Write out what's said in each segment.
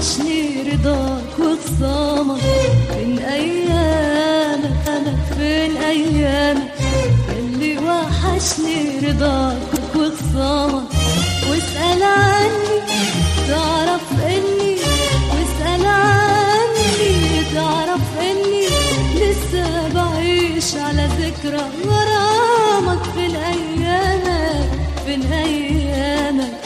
وحشني رضاك وخصامك فين ايامك انا فين ايامك اللي وحشني رضاك وخصامك واسأل عني تعرف اني واسأل عني تعرف اني لسه بعيش على ذكرى غرامك فين ايامك فين ايامك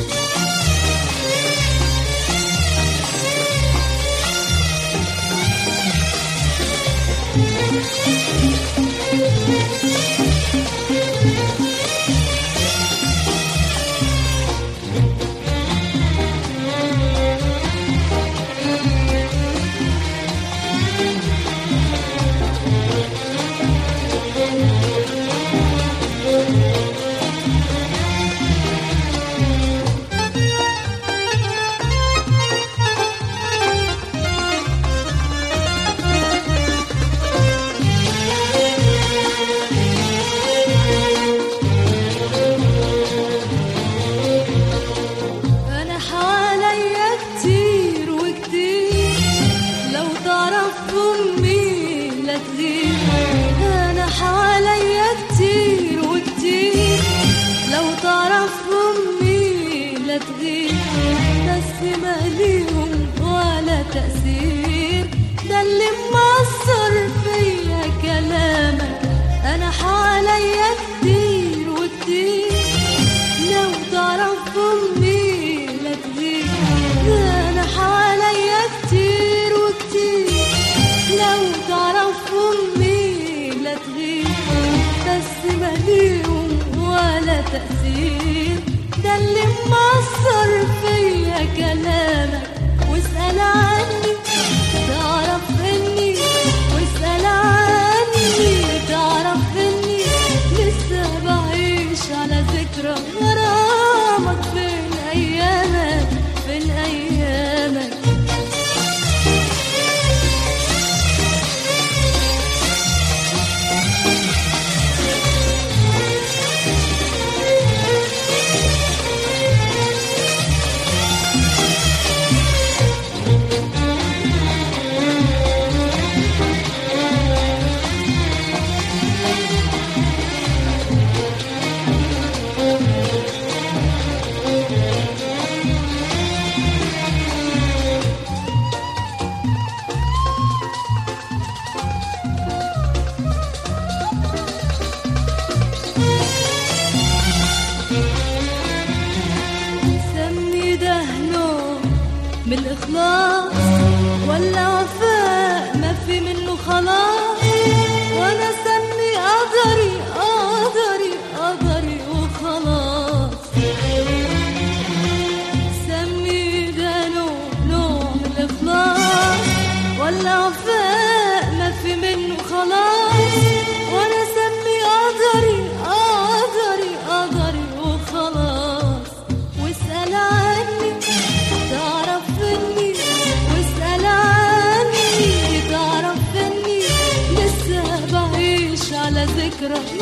انا حواليا كتير وكتير لو تعرف امي لا تغير انا حواليا كتير وكتير لو تعرف امي لا تغير بس ما ليهم ولا تأثير ده اللي مأثر فيا كلامك انا حواليا كتير وكتير لو تعرف امي لا تغيب ده انا حواليا كتير وكتير لو تعرف امي لا تغيب بس ما ليهم ولا تأثير ده اللي مأثر فيا كلامك واسأل عني تعرف اني واسأل عني تعرف اني لسه بعيش على ذكرى غرامك فين ايامك فين ايامك سمي ده نوع من الإخلاص ولا وفاء ما في منه خلاص وأنا سمي قدري قدري قدري وخلاص سمي ده نوع نوع من الإخلاص ولا وفاء ما في منه خلاص وأنا سمي قدري قدري قدري وخلاص واسأل عني تعرف اني واسأل عني تعرف اني لسه بعيش على ذكرى